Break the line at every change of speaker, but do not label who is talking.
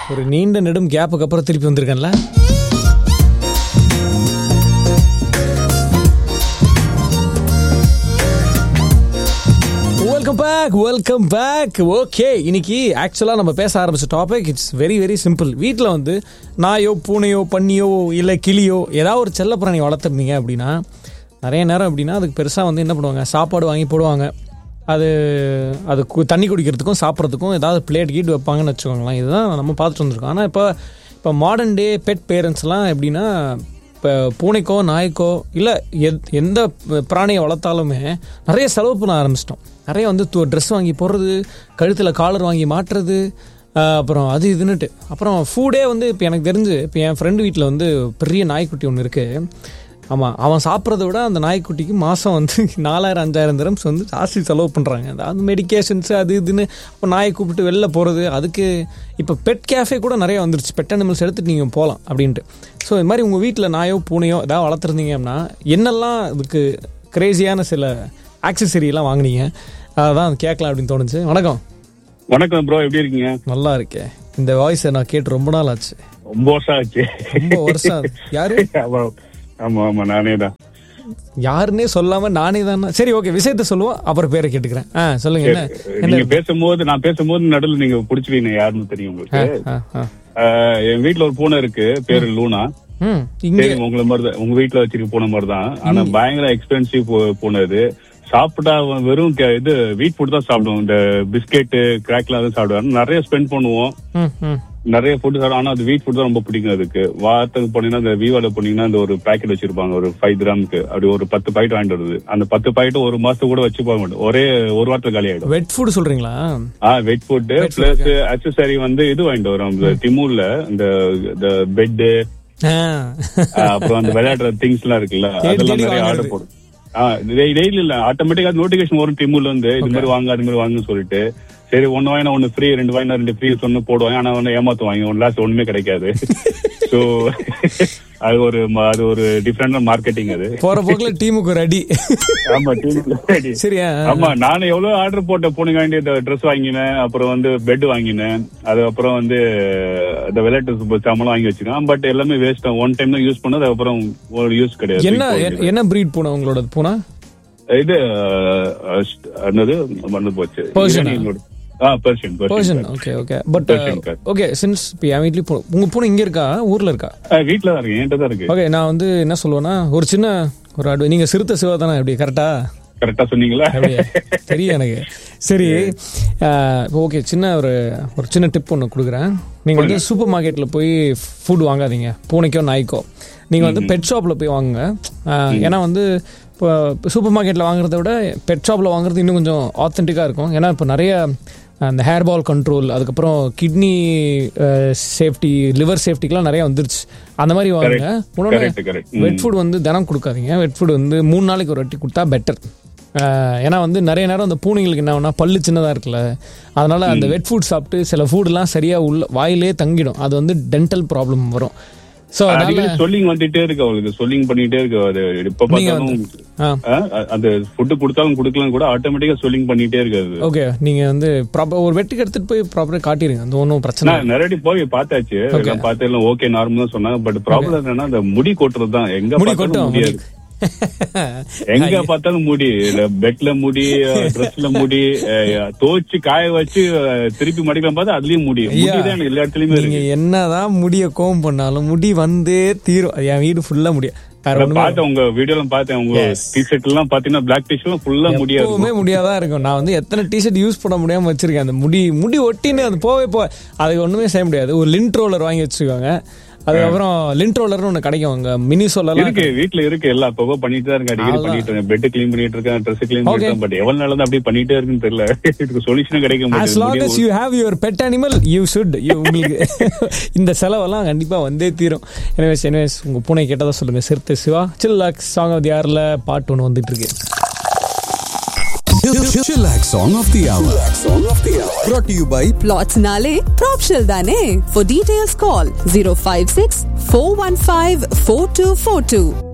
ஒரு நீண்ட நெடும் கேப்புக்கு அப்புறம் திருப்பி வந்திருக்கேன்ல welcome back welcome back okay இன்னைக்கு ஆக்சுவலாக நம்ம பேச ஆரம்பிச்ச topic it's very very simple வீட்டில் வந்து நாயோ பூனையோ பன்னியோ இல்லை கிளியோ ஏதாவது ஒரு செல்ல பிராணி வளர்த்துருந்தீங்க அப்படின்னா நிறைய நேரம் அப்படின்னா அதுக்கு பெருசாக வந்து என்ன பண்ணுவாங்க சாப்பாடு வாங்கி போடுவாங்க அது அது கு- தண்ணி குடிக்கிறதுக்கும் சாப்பிட்றதுக்கும் ஏதாவது பிளேட் கீட் வைப்பாங்கன்னு வச்சுக்கோங்களேன் இதுதான் நம்ம பார்த்துட்டு வந்திருக்கோம் ஆனால் இப்போ இப்போ மாடர்ன் டே பெட் பேரண்ட்ஸ்லாம் எப்படின்னா இப்போ பூனைக்கோ நாய்க்கோ இல்லை எத் எந்த பிராணியை வளர்த்தாலுமே நிறைய செலவு பண்ண ஆரம்பிச்சிட்டோம் நிறைய வந்து ட்ரெஸ் வாங்கி போடுறது கழுத்தில் காலர் வாங்கி மாட்டுறது ஆஹ் அப்புறம் அது இதுன்னுட்டு அப்புறம் ஃபுட்டே வந்து இப்போ எனக்கு தெரிஞ்சு இப்போ என் ஃப்ரெண்டு வீட்டில் வந்து பெரிய நாய்க்குட்டி ஒன்று இருக்குது ஆமாம் அவன் சாப்பிட்றத விட அந்த நாய்க்குட்டிக்கு மாதம் வந்து நாலாயிரம் அஞ்சாயிரம் திரம்ஸ் வந்து ஜாஸ்தி செலவு பண்ணுறாங்க அதாவது மெடிக்கேஷன்ஸ் அது இதுன்னு இப்போ நாயை கூப்பிட்டு வெளில போகிறது அதுக்கு இப்போ பெட் கேஃபே கூட நிறைய வந்துருச்சு பெட் அனிமல்ஸ் எடுத்துகிட்டு நீங்கள் போகலாம் அப்படின்ட்டு ஸோ இது மாதிரி உங்கள் வீட்டில் நாயோ பூனையோ ஏதாவது வளர்த்துருந்தீங்க அப்படின்னா என்னெல்லாம் இதுக்கு கிரேசியான சில ஆக்சசரிலாம் வாங்குனீங்க அதான் கேட்கலாம் அப்படின்னு தோணுச்சு வணக்கம்
வணக்கம் ப்ரோ எப்படி இருக்கீங்க
நல்லா இருக்கேன் இந்த வாய்ஸை நான் கேட்டு ரொம்ப நாள் ஆச்சு
ரொம்ப வருஷம் ஆச்சு
ரொம்ப வருஷம் ஆச்சு. யாரு
ஆமா ஆமா ஆமா நானே தான்
யாருன்னே சொல்லாம நானே தானே சரி ஓகே விஷயத்த சொல்லுவோம் அப்புறம் பேரை கேட்டுக்கிறேன் ஆ சொல்லுங்க என்ன என்ன
நீங்க பேசும்போது நான் பேசும்போது நடுவில் நீங்க புடிச்சுவீங்க யாருன்னு தெரியும் உங்களுக்கு
ஆ, ஆ.
ஆஹ், என் வீட்ல ஒரு பூனை இருக்கு பேரு லூனா
ம் இங்க
சரி உங்களை மாதிரி தான் உங்க வீட்ல வச்சிருக்க பூனை மாதிரி தான் ஆனா பயங்கர எக்ஸ்பென்சிவ் பூனை இது சாப்பிட்டா அவன் வெறும் கே- இது வீட் ஃபுட் தான் சாப்பிடுவோம் இந்த பிஸ்கெட் கிராக்லாம் தான் சாப்பிடுவாங்க நிறைய ஸ்பெண்ட் பண்ணுவோம்
ம் ம்
நிறைய ஃபுட் சாப்பிடும் ஆனா அது வீட் ஃபுட் தான் ரொம்ப பிடிக்கும் அதுக்கு வாரத்துக்கு போனீங்கன்னா இந்த விவால போனீங்கன்னா அந்த ஒரு பாக்கெட் வச்சிருப்பாங்க ஒரு ஃபைவ் கிராமுக்கு அப்படி ஒரு பத்து பாக்கெட் வாங்கிட்டு வருது அந்த பத்து பாக்கெட் ஒரு மாசத்துக்கு கூட வச்சு போக மாட்டோம் ஒரே ஒரு வாரத்துல காலி ஆயிடும்
வெட் ஃபுட் சொல்றீங்களா
ஆ வெட் ஃபுட் பிளஸ் அக்சசரி வந்து இது வாங்கிட்டு வரோம் இந்த திமுல்ல இந்த பெட்
ஆ.
அப்புறம் அந்த விளையாடுற திங்ஸ் எல்லாம் இருக்குல்ல
தேடி
அதெல்லாம்
தேடி
நிறைய
வாங்குறது.
ஆர்டர் போடும் டெய்லி இல்ல ஆட்டோமேட்டிக்கா நோட்டிபிகேஷன் வரும் டிமுல இருந்து இது மாதிரி வாங்க அது மாதிரி வாங்குன்னு சொல்லிட்டு சரி ஒன்னு வாங்கினா ஒன்னு ஃப்ரீ ரெண்டு வாங்கினா ரெண்டு ஃப்ரீ சொன்னு போடுவாங்க ஆனா வந்து ஏமாத்துவாங்க ஒன் லாஸ்ட் ஒண்ணுமே கிடைக்காது சோ அது ஒரு ம- அது ஒரு டிஃப்ரெண்டான மார்க்கெட்டிங் அது
போற போக்குல டீமுக்கு ஒரு அடி
ஆமா டீமுல
சரியா
ஆமா நானும் எவ்வளவு ஆர்டர் போட்ட பூனைக்கு வேண்டிய ட்ரெஸ் வாங்கினேன் அப்புறம் வந்து பெட் வாங்கினேன் அதுக்கப்புறம் வந்து இந்த விளையாட்டு சாமான் வாங்கி வச்சிருக்கேன் பட் எல்லாமே வேஸ்ட் ஒன் டைம் தான் யூஸ் பண்ணது அதுக்கப்புறம் ஒரு யூஸ் கிடையாது
என்ன எ- என்ன பிரீட் பூனை உங்களோட பூனை
இது அஹ், என்னது மறந்து போச்சு
Persian ஆ?
ஈரானியனோட- ஆ Persian
Persian
Persian
okay okay but
Persian cat.
Okay since இப்போ என் வீட்லயும் பூனை உங்க பூனை இங்க இருக்கா ஊர்ல இருக்கா
வீட்டுல தான் இருக்கு என்கிட்ட தான் இருக்கு
ஓகே நான் வந்து என்ன சொல்லுவேன்னா ஒரு சின்ன ஒரு அடு நீங்க சிறுத்தை சிவா தானே அப்படி கரெக்டா
கரெக்டா சொன்னீங்களா
அப்படியா தெரியும் எனக்கு சரி ஓகே சின்ன ஒரு ஒரு சின்ன டிப் ஒன்று கொடுக்குறேன் நீங்கள் வந்து சூப்பர் மார்க்கெட்டில் போய் ஃபுட் வாங்காதீங்க பூனைக்கோ நாய்க்கோ நீங்கள் வந்து பெட் ஷாப்பில் போய் வாங்குங்க ஆஹ், ஏன்னா வந்து இப்போ சூப்பர் மார்க்கெட்டில் வாங்குறத விட பெட் ஷாப்பில் வாங்குறது இன்னும் கொஞ்சம் ஆத்தென்டிக்காக இருக்கும் ஏன்னா இப்போ நிறைய அந்த ஹேர் பால் கண்ட்ரோல் அதுக்கப்புறம் கிட்னி சேஃப்டி லிவர் சேஃப்டிக்கெலாம் நிறைய வந்துருச்சு அந்த மாதிரி வாங்குங்க உடனே
கரெக்ட் கரெக்ட்
வெட் ஃபுட் வந்து தினம் கொடுக்காதீங்க வெட் ஃபுட் வந்து மூணு நாளைக்கு ஒரு வாட்டி கொடுத்தா பெட்டர் ஏன்னா வந்து நிறைய நேரம் அந்த பூனைங்களுக்கு என்ன ஆகும்னா பல்லு சின்னதாக இருக்குல்ல அதனால அந்த வெட் ஃபுட் சாப்பிட்டு சில ஃபுட்லாம் சரியாக உள்ள வாயிலே தங்கிடும் அது வந்து டென்டல் ப்ராப்ளம் வரும் ஸோ அதனால
அடிக்கடி சொல்லிங் வந்துட்டே இருக்கு அவளுக்கு சொல்லிங் பண்ணிட்டே இருக்கு அது எப்ப
நீங்க
பார்த்தாலும்
ஆ
ஆ, அந்த ஃபுட் கொடுத்தாலும் கொடுக்கலாம் கூட ஆட்டோமேட்டிக்கா சொல்லிங் பண்ணிட்டே இருக்காது
ஓகே நீங்கள் வந்து ப்ராப்பர் ஒரு வெட்டுக்கு எடுத்துகிட்டு போய் ப்ராப்பராக காட்டிடுங்க அந்த ஒன்றும் பிரச்சனை இல்லை.
நான் நிறைய போய் பார்த்தாச்சு எல்லாம் பார்த்து எல்லாம் ஓகே நார்மல் தான் சொன்னாங்க பட் ப்ராப்ளம் என்னன்னா அந்த முடி கொட்டுறது தான் எங்க
முடி
பார்த்தாலும்
கொட்டும்
முடியாது எங்க பார்த்தாலும் முடி இல்ல பெட்ல முடி ட்ரெஸ்ல முடி அஹ், துவைச்சு காய வச்சு அஹ், திருப்பி மடிக்கலாம் பார்த்தா அதுலயும் முடி
ஐயா,
முடிதான் எனக்கு எல்லா இடத்துலயுமே
நீங்க
இருக்கு
என்னதான் முடிய கோம் பண்ணாலும் முடி வந்தே தீரும் அது என் வீடு ஃபுல்லா முடியும் வேற
அத
ஒண்ணுமே
பார்த்தேன் உங்க வீடியோல பார்த்தேன் உங்க டிஷர்ட் எல்லாம் பாத்தீங்கன்னா பிளாக் டிஷர்ட் ஃபுல்லா முடியா இருக்கும்
எப்பவுமே முடியாதான் இருக்கும் நான் வந்து எத்தனை டிஷர்ட் யூஸ் பண்ண முடியாம வச்சிருக்கேன் அந்த முடி முடி ஒட்டின்னு அது போவே போ அதுக்கு ஒண்ணுமே செய்ய முடியாது ஒரு லிண்ட் ரோலர் வாங்கி வச்சுக்கோங்க அதுக்கப்புறம் லிண்ட் ரோலர்னு ஒண்ணு கிடைக்கும் அங்க மினி சொல்லலாம்
இருக்கு வீட்ல இருக்கு எல்லாம் அப்பப்போ பண்ணிட்டு தான் இருக்கேன் அடிக்கடி பண்ணிட்டு இருக்கேன் பெட் கிளீன் பண்ணிட்டு இருக்கேன் ட்ரெஸ் கிளீன் பண்ணிட்டு இருக்கேன் பட் எவ்வளவு நாள் தான் அப்படியே பண்ணிட்டே இருக்குன்னு தெரியல இதுக்கு சொல்யூஷன் கிடைக்க
as long as
மாட்டேங்குது
you have your pet animal you should you உங்களுக்கு இந்த செலவெல்லாம் கண்டிப்பா வந்தே தீரும் எனிவேஸ் எனிவேஸ் உங்க பூனை கேட்டதா சொல்லுங்க சிறுத்தை சிவா சில்லாக் சாங் ஆஃப் தி யார்ல பாட்டு ஒன்று வந்துட்டு இருக்கு
Chillax Song of the Hour. Song of the Hour. Brought to you by
Plots Nale, Propshell Dane. For details, call 056 415 4242.